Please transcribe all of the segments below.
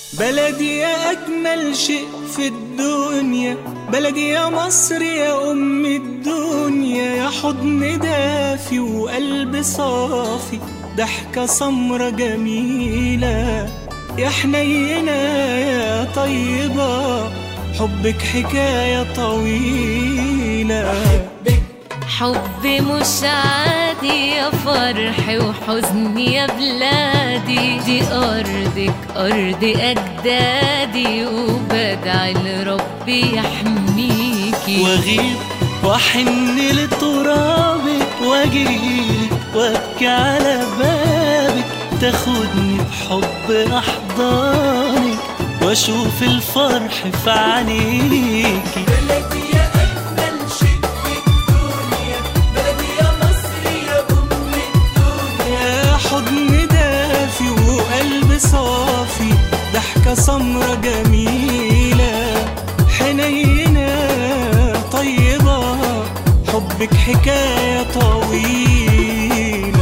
بلدي يا أجمل شيء في الدنيا بلدي يا مصر يا أم الدنيا يا حضن دافي وقلب صافي ضحكة سمرة جميلة يا حنينة يا طيبة حبك حكاية طويلة حب مش عادي يا فرح وحزن يا بلادي دي أرضك أرض أجدادي وبدعي لربي يحميكي واغيب واحن لترابك واجيلك وابكي على بابك تاخدني بحب احضانك واشوف الفرح في عينيكي بلدي يا أجمل شيء في الدنيا بلدي يا مصر يا أم الدنيا يا حضن دافي وقلب صافي ضحكة سمرة جميلة حنينة طيبة حبك حكاية طويلة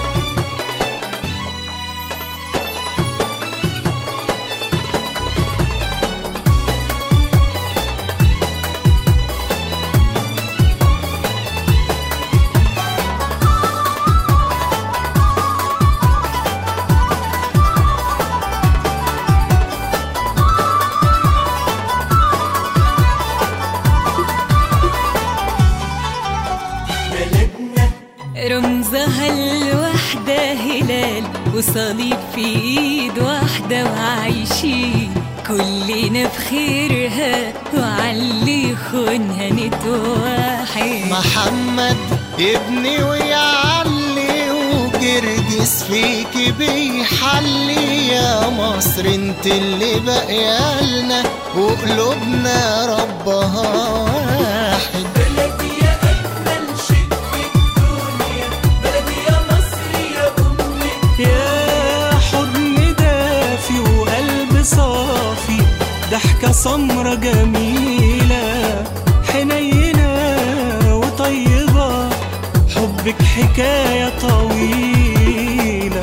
بلدنا رمزها الوحدة هلال وصليب في ايد واحدة وعايشين كلنا بخيرها وعلي خونها نتوحد محمد ابني ويعلي وجرجس فيكي بيحلي يا مصر انت اللي بقيالنا وقلوبنا ربها واحد بلدي يا أجمل شيء في الدنيا بلدي يا مصر يا أم يا حضن دافي وقلب صافي ضحكة سمرة جميلة حنينة وطيبة حبك حكاية طويلة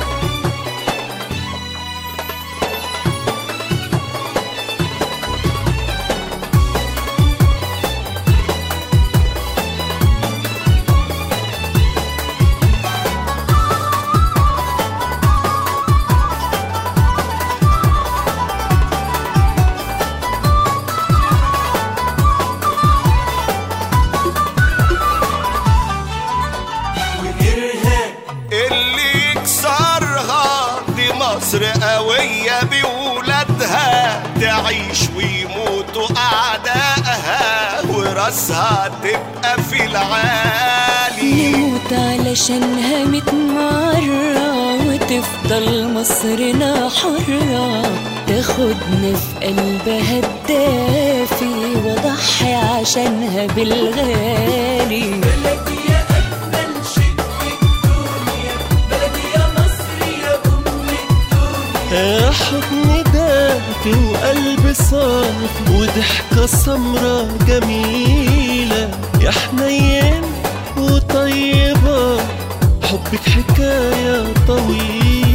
وإرهاب اللي يكسرها دي مصر قوية بولادها تعيش ويموتوا أعدائها وراسها تبقى في العالي نموت علشانها ميت مرة وتفضل مصرنا حرة تاخدنا في قلبها الدافي وضحي عشانها بالغالي بلدي يا أجمل شيء في الدنيا بلدي يا مصر يا أم الدنيا يا حضن دافي وقلب صافي وضحكة سمرة جميلة يا حنين وطيبة حبك حكاية طويلة